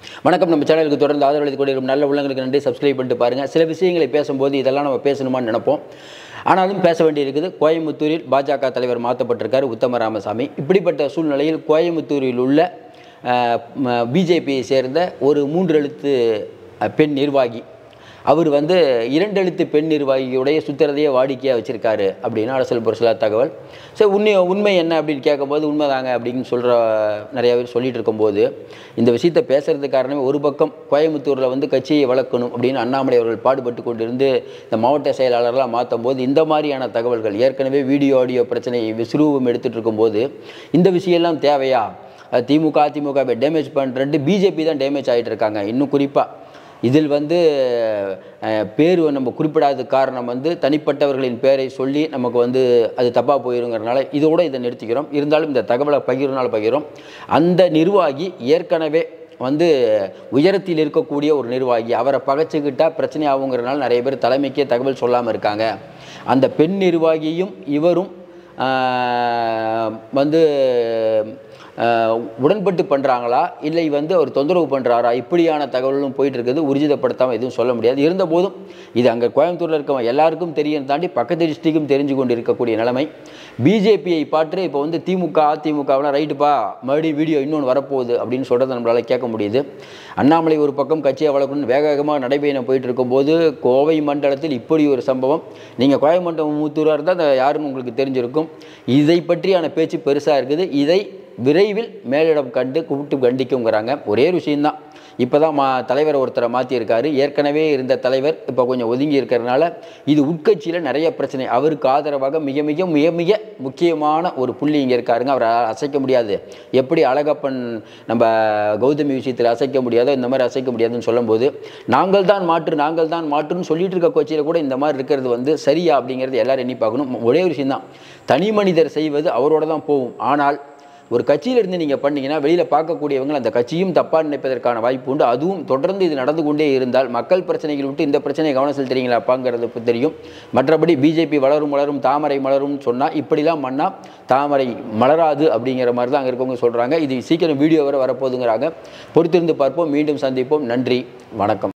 வணக்கம் நம்ம சேனலுக்கு தொடர்ந்து ஆதரவு கூட இருக்கும் நல்ல உள்ளங்களுக்கு நன்றி சப்ஸ்கிரைப் பண்ணிட்டு பாருங்கள் சில விஷயங்களை பேசும்போது இதெல்லாம் நம்ம பேசணுமான்னு நினைப்போம் ஆனாலும் பேச வேண்டியிருக்குது கோயம்புத்தூரில் பாஜக தலைவர் மாற்றப்பட்டிருக்காரு உத்தம ராமசாமி இப்படிப்பட்ட சூழ்நிலையில் கோயம்புத்தூரில் உள்ள பிஜேபியை சேர்ந்த ஒரு மூன்று எழுத்து அஹ், பெண் நிர்வாகி அவர் வந்து இரண்டு எழுத்து பெண் நிர்வாகியுடைய சுத்திரதையை வாடிக்கையாக வச்சுருக்காரு அப்படின்னு அரசியல் புரசலா தகவல் சரி உண்மை உண்மை என்ன அப்படின்னு கேட்கும்போது உண்மைதாங்க அப்படின்னு சொல்கிற நிறைய பேர் சொல்லிட்டு இருக்கும்போது இந்த விஷயத்தை பேசுறதுக்கு காரணமே ஒரு பக்கம் கோயம்புத்தூரில் வந்து கட்சியை வளர்க்கணும் அப்படின்னு அண்ணாமலை அவர்கள் பாடுபட்டு கொண்டிருந்து இந்த மாவட்ட செயலாளர்லாம் மாற்றும் போது இந்த மாதிரியான தகவல்கள் ஏற்கனவே வீடியோ ஆடியோ பிரச்சனை விஸ்ரூபம் எடுத்துகிட்டு இருக்கும்போது இந்த விஷயம்லாம் தேவையா அஹ் திமுக அதிமுக டேமேஜ் பண்ணுறது பிஜேபி தான் டேமேஜ் ஆகிட்டு இருக்காங்க இன்னும் குறிப்பாக இதில் வந்து அஹ், பேர் நம்ம குறிப்பிடாத காரணம் வந்து தனிப்பட்டவர்களின் பேரை சொல்லி நமக்கு வந்து அது தப்பாக போயிருங்கிறனால இதோட இதை நிறுத்திக்கிறோம் இருந்தாலும் இந்த தகவலை பகிர்னால பகிரும் அந்த நிர்வாகி ஏற்கனவே வந்து உயரத்தில் இருக்கக்கூடிய ஒரு நிர்வாகி அவரை பகைச்சிக்கிட்டா பிரச்சனை ஆகுங்கிறனால நிறைய பேர் தலைமைக்கே தகவல் சொல்லாமல் இருக்காங்க அந்த பெண் நிர்வாகியும் இவரும் ஆஹ், வந்து ஆஹ், உடன்பட்டு பண்ணுறாங்களா இல்லை வந்து அவர் தொந்தரவு பண்ணுறாரா இப்படியான தகவல்களும் போயிட்டு இருக்குது உறுதிப்படுத்தாமல் எதுவும் சொல்ல முடியாது இருந்தபோதும் இது அங்கே கோயம்புத்தூரில் இருக்க எல்லாருக்கும் தெரியும் தாண்டி பக்கத்து டிஸ்ட்ரிக்கும் தெரிஞ்சு கொண்டு இருக்கக்கூடிய நிலைமை பிஜேபியை பாற்று இப்போ வந்து திமுக அதிமுகவெலாம் ரைட்டுப்பா மறுபடியும் வீடியோ இன்னொன்று வரப்போகுது அப்படின்னு சொல்கிறத நம்மளால் கேட்க முடியுது அண்ணாமலை ஒரு பக்கம் கட்சியை வளர்க்கணும்னு வேக வேகமாக நடைபயணம் போயிட்டு இருக்கும்போது கோவை மண்டலத்தில் இப்படி ஒரு சம்பவம் நீங்கள் கோயம்புத்தூர் மூத்தூராக இருந்தால் அந்த யாருன்னு உங்களுக்கு தெரிஞ்சிருக்கும் இதை பற்றியான பேச்சு பெருசாக இருக்குது இதை விரைவில் மேலிடம் கண்டு கூப்பிட்டு கண்டிக்குங்கிறாங்க ஒரே ஒரு விஷயம்தான் இப்போ தான் மா தலைவர் ஒருத்தரை மாற்றியிருக்காரு ஏற்கனவே இருந்த தலைவர் இப்போ கொஞ்சம் ஒதுங்கி இருக்கிறதுனால இது உட்கட்சியில் நிறைய பிரச்சனை அவருக்கு ஆதரவாக மிக மிக மிக மிக முக்கியமான ஒரு புள்ளி இங்கே இருக்காருங்க அவரை அசைக்க முடியாது எப்படி அழகப்பன் நம்ம கௌதமி விஷயத்தில் அசைக்க முடியாதோ இந்த மாதிரி அசைக்க முடியாதுன்னு சொல்லும்போது நாங்கள் தான் மாற்று நாங்கள் தான் மாற்றுன்னு சொல்லிட்டு இருக்க கொச்சியில் கூட இந்த மாதிரி இருக்கிறது வந்து சரியா அப்படிங்கிறது எல்லாரும் எண்ணி பார்க்கணும் ஒரே ஒரு விஷயம்தான் தனி மனிதர் செய்வது அவரோட தான் போகும் ஆனால் ஒரு கட்சியிலிருந்து நீங்கள் பண்ணீங்கன்னா வெளியில் பார்க்கக்கூடியவங்க அந்த கட்சியும் தப்பாக நினைப்பதற்கான வாய்ப்பு உண்டு அதுவும் தொடர்ந்து இது நடந்து கொண்டே இருந்தால் மக்கள் பிரச்சனைகள் விட்டு இந்த பிரச்சனையை கவனம் செலுத்துறீங்களாப்பாங்கிறது இப்ப தெரியும் மற்றபடி பிஜேபி வளரும் வளரும் தாமரை மலரும்னு சொன்னால் இப்படிலாம் பண்ணால் தாமரை மலராது அப்படிங்கிற மாதிரி தான் அங்கே இருக்கவங்க சொல்கிறாங்க இது சீக்கிரம் வீடியோ வர வரப்போகுதுங்கிறாங்க பொறுத்திருந்து பார்ப்போம் மீண்டும் சந்திப்போம் நன்றி வணக்கம்